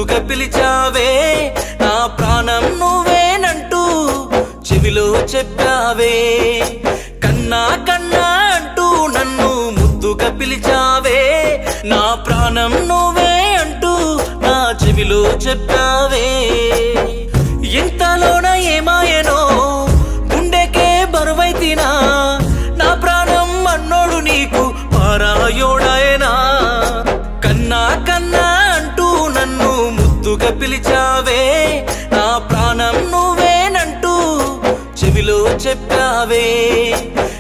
ముద్దుగా పిలిచావే నా ప్రాణం నువ్వేనంటూ చెవిలో చెప్పావే కన్నా కన్నా అంటూ నన్ను ముద్దుగా పిలిచావే నా ప్రాణం నువ్వే అంటూ నా చెవిలో చెప్పావే ఇంతలోన ఏమాయనో గుండెకే బరువైతినా నా ప్రాణం అన్నోడు నీకు పారాయోడాయనా కన్నా కన్నా అంటూ నన్ను ముద్దుగా పిలిచావే నా ప్రాణం నువ్వేనంటూ చెవిలో చెప్పావే